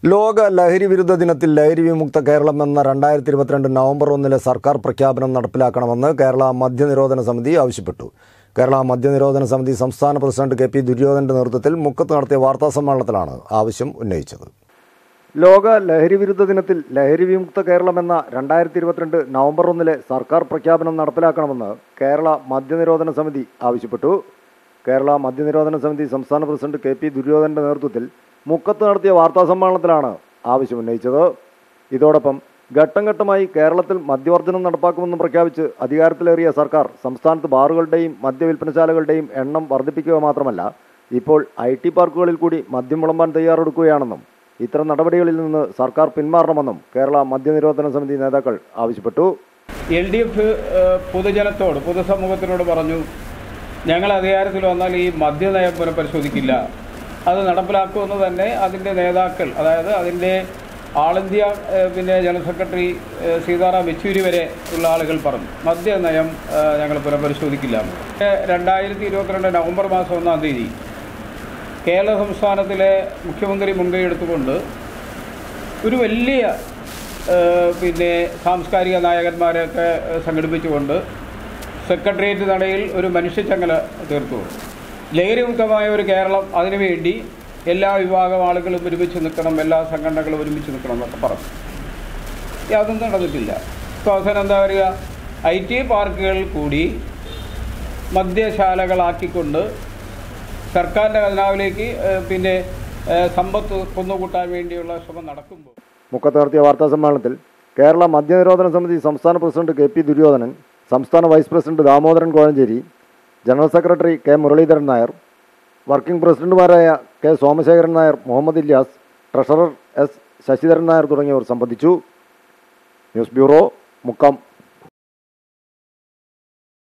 ലോക ലഹരി വിരുദ്ധ ദിനത്തിൽ ലഹരി വിമുക്ത കേരളം എന്ന രണ്ടായിരത്തി ഇരുപത്തിരണ്ട് നവംബർ ഒന്നിലെ സർക്കാർ പ്രഖ്യാപനം നടപ്പിലാക്കണമെന്ന് കേരള മദ്യനിരോധന സമിതി ആവശ്യപ്പെട്ടു കേരള മദ്യനിരോധന സമിതി സംസ്ഥാന പ്രസിഡന്റ് കെ പി ദുര്യോധന്റെ നേതൃത്വത്തിൽ മുക്കത്ത് നടത്തിയ വാർത്താ സമ്മേളനത്തിലാണ് ആവശ്യം ഉന്നയിച്ചത് ലോക ലഹരി വിരുദ്ധ ദിനത്തിൽ ലഹരി വിമുക്ത കേരളം എന്ന രണ്ടായിരത്തി ഇരുപത്തിരണ്ട് നവംബർ ഒന്നിലെ സർക്കാർ പ്രഖ്യാപനം നടപ്പിലാക്കണമെന്ന് കേരള മദ്യനിരോധന സമിതി ആവശ്യപ്പെട്ടു കേരള മദ്യനിരോധന സമിതി സംസ്ഥാന പ്രസിഡന്റ് കെ പി ദുര്യോധന്റെ നേതൃത്വത്തിൽ മുക്കത്ത് നടത്തിയ വാർത്താ സമ്മേളനത്തിലാണ് ആവശ്യം ഉന്നയിച്ചത് ഇതോടൊപ്പം ഘട്ടം ഘട്ടമായി കേരളത്തിൽ മദ്യവർജനം നടപ്പാക്കുമെന്നും പ്രഖ്യാപിച്ച് അധികാരത്തിലേറിയ സർക്കാർ സംസ്ഥാനത്ത് ബാറുകളുടെയും മദ്യവിൽപ്പനശാലകളുടെയും എണ്ണം വർദ്ധിപ്പിക്കുക മാത്രമല്ല ഇപ്പോൾ ഐ ടി പാർക്കുകളിൽ കൂടി മദ്യം വിളമ്പാൻ തയ്യാറെടുക്കുകയാണെന്നും ഇത്തരം നടപടികളിൽ നിന്ന് സർക്കാർ പിന്മാറണമെന്നും കേരള മദ്യനിരോധന സമിതി നേതാക്കൾ ആവശ്യപ്പെട്ടു എൽ ഡി എഫ് പൊതുജനത്തോട് പൊതുസമൂഹത്തിനോട് പറഞ്ഞു ഞങ്ങൾ അധികാരത്തിൽ വന്നാൽ ഈ മദ്യനയം പുനഃപരിശോധിക്കില്ല അത് നടപ്പിലാക്കുമെന്ന് തന്നെ അതിൻ്റെ നേതാക്കൾ അതായത് അതിൻ്റെ ആൾ ഇന്ത്യ ഏഹ്, പിന്നെ ജനറൽ സെക്രട്ടറി ഏഹ്, സീതാറാം യെച്ചൂരി വരെ ഉള്ള ആളുകൾ പറഞ്ഞു മദ്യനയം ഏഹ്, ഞങ്ങൾ പുനഃപരിശോധിക്കില്ല ഏഹ്, രണ്ടായിരത്തി ഇരുപത്തിരണ്ട് നവംബർ മാസം ഒന്നാം തീയതി കേരള സംസ്ഥാനത്തിലെ മുഖ്യമന്ത്രി മുൻകൈ എടുത്തുകൊണ്ട് ഒരു വലിയ ഏഹ്, പിന്നെ സാംസ്കാരിക നായകന്മാരെയൊക്കെ ഏഹ്, സംഘടിപ്പിച്ചുകൊണ്ട് സെക്രട്ടേറിയറ്റ് നടയിൽ ഒരു മനുഷ്യച്ചങ്ങല തീർത്തു ലഹരിമുക്തമായ ഒരു കേരളം അതിനുവേണ്ടി എല്ലാ വിഭാഗം ആളുകളും ഒരുമിച്ച് നിൽക്കണം എല്ലാ സംഘടനകളും ഒരുമിച്ച് നിൽക്കണം എന്നൊക്കെ പറഞ്ഞു യാതൊന്നും നടന്നിട്ടില്ല ഇപ്പോൾ അവസാനം എന്താ പറയുക ഐ ടി പാർക്കുകളിൽ കൂടി മദ്യശാലകളാക്കിക്കൊണ്ട് സർക്കാരിൻ്റെ ഖജനാവിലേക്ക് ഏഹ്, പിന്നെ ഏഹ്, സമ്പത്ത് കുന്നുകൂട്ടാൻ വേണ്ടിയുള്ള ശ്രമം നടക്കുമ്പോൾ മുക്കത്ത് നടത്തിയ വാർത്താ സമ്മേളനത്തിൽ കേരള മദ്യനിരോധന സമിതി സംസ്ഥാന പ്രസിഡന്റ് കെ പി ദുര്യോധനൻ സംസ്ഥാന vice president Damodaran Kozhencherry general secretary K Muraleedharan Nair working പ്രസിഡന്റുമാരായ K Somasekharan Nair Muhammad Ilyas treasurer S Sasidharan Nair തുടങ്ങിയവർ സംബന്ധിച്ചു ന്യൂസ് ബ്യൂറോ മുക്കം